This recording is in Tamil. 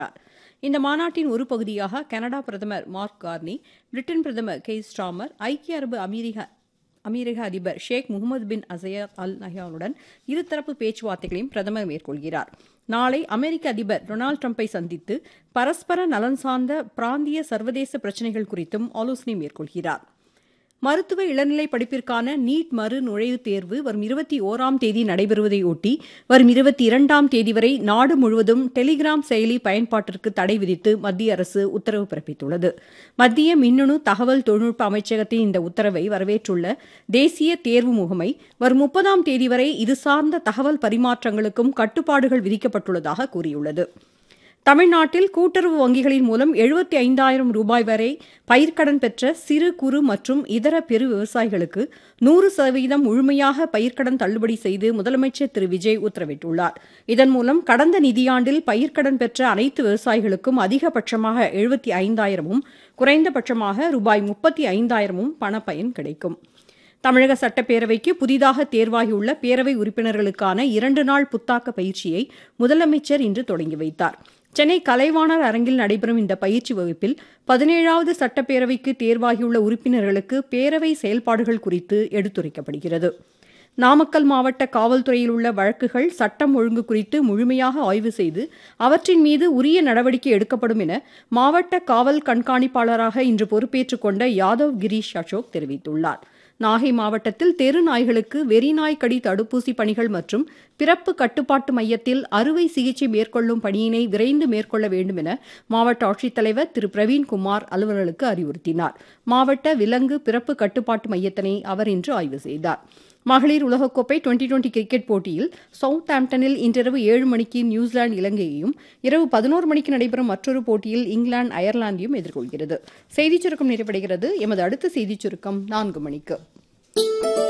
இந்த மாநாட்டின் ஒரு பகுதியாக கனடா பிரதமர் மார்க் கார்னி பிரிட்டன் பிரதமர் கெய் ஸ்டாமர் ஐக்கிய அரபு அமீரக அமீரக அதிபர் ஷேக் முகமது பின் அசயத் அல் நஹ்யானுடன் இருதரப்பு பேச்சுவார்த்தைகளையும் பிரதமர் மேற்கொள்கிறார் நாளை அமெரிக்க அதிபர் டொனால்டு டிரம்பை சந்தித்து பரஸ்பர நலன் சார்ந்த பிராந்திய சர்வதேச பிரச்சினைகள் குறித்தும் ஆலோசனை மேற்கொள்கிறார் மருத்துவ இளநிலை படிப்பிற்கான நீட் மறு நுழைவுத் தேர்வு வரும் இருபத்தி ஓராம் தேதி நடைபெறுவதையொட்டி வரும் இருபத்தி இரண்டாம் தேதி வரை நாடு முழுவதும் டெலிகிராம் செயலி பயன்பாட்டிற்கு தடை விதித்து மத்திய அரசு உத்தரவு பிறப்பித்துள்ளது மத்திய மின்னணு தகவல் தொழில்நுட்ப அமைச்சகத்தின் இந்த உத்தரவை வரவேற்றுள்ள தேசிய தேர்வு முகமை வரும் முப்பதாம் தேதி வரை இது சார்ந்த தகவல் பரிமாற்றங்களுக்கும் கட்டுப்பாடுகள் விதிக்கப்பட்டுள்ளதாக கூறியுள்ளது தமிழ்நாட்டில் கூட்டுறவு வங்கிகளின் மூலம் எழுபத்தி ஐந்தாயிரம் ரூபாய் வரை பயிர்க்கடன் பெற்ற சிறு குறு மற்றும் இதர பெரு விவசாயிகளுக்கு நூறு சதவீதம் முழுமையாக பயிர்க்கடன் தள்ளுபடி செய்து முதலமைச்சர் திரு விஜய் உத்தரவிட்டுள்ளார் இதன் மூலம் கடந்த நிதியாண்டில் பயிர்க்கடன் பெற்ற அனைத்து விவசாயிகளுக்கும் அதிகபட்சமாக எழுபத்தி ஐந்தாயிரமும் குறைந்தபட்சமாக ரூபாய் முப்பத்தி ஐந்தாயிரமும் பணப்பயன் கிடைக்கும் தமிழக சட்டப்பேரவைக்கு புதிதாக தேர்வாகியுள்ள பேரவை உறுப்பினர்களுக்கான இரண்டு நாள் புத்தாக்க பயிற்சியை முதலமைச்சர் இன்று தொடங்கி வைத்தார் சென்னை கலைவாணர் அரங்கில் நடைபெறும் இந்த பயிற்சி வகுப்பில் பதினேழாவது சட்டப்பேரவைக்கு தேர்வாகியுள்ள உறுப்பினர்களுக்கு பேரவை செயல்பாடுகள் குறித்து எடுத்துரைக்கப்படுகிறது நாமக்கல் மாவட்ட காவல்துறையில் உள்ள வழக்குகள் சட்டம் ஒழுங்கு குறித்து முழுமையாக ஆய்வு செய்து அவற்றின் மீது உரிய நடவடிக்கை எடுக்கப்படும் என மாவட்ட காவல் கண்காணிப்பாளராக இன்று பொறுப்பேற்றுக் கொண்ட யாதவ் கிரீஷ் அசோக் தெரிவித்துள்ளார் நாகை மாவட்டத்தில் தெரு நாய்களுக்கு வெறிநாய் கடி தடுப்பூசி பணிகள் மற்றும் பிறப்பு கட்டுப்பாட்டு மையத்தில் அறுவை சிகிச்சை மேற்கொள்ளும் பணியினை விரைந்து மேற்கொள்ள வேண்டும் என மாவட்ட ஆட்சித்தலைவர் திரு பிரவீன்குமார் அலுவலர்களுக்கு அறிவுறுத்தினார் மாவட்ட விலங்கு பிறப்பு கட்டுப்பாட்டு மையத்தினை அவர் இன்று ஆய்வு செய்தார் மகளிர் உலகக்கோப்பை டுவெண்டி டுவெண்டி கிரிக்கெட் போட்டியில் சவுத் ஆம்டனில் இன்றிரவு ஏழு மணிக்கு நியூசிலாந்து இலங்கையையும் இரவு பதினோரு மணிக்கு நடைபெறும் மற்றொரு போட்டியில் இங்கிலாந்து அயர்லாந்தையும் எதிர்கொள்கிறது செய்திச் சுருக்கம் நிறைவடைகிறது எமது அடுத்த செய்திச் சுருக்கம் நான்கு மணிக்கு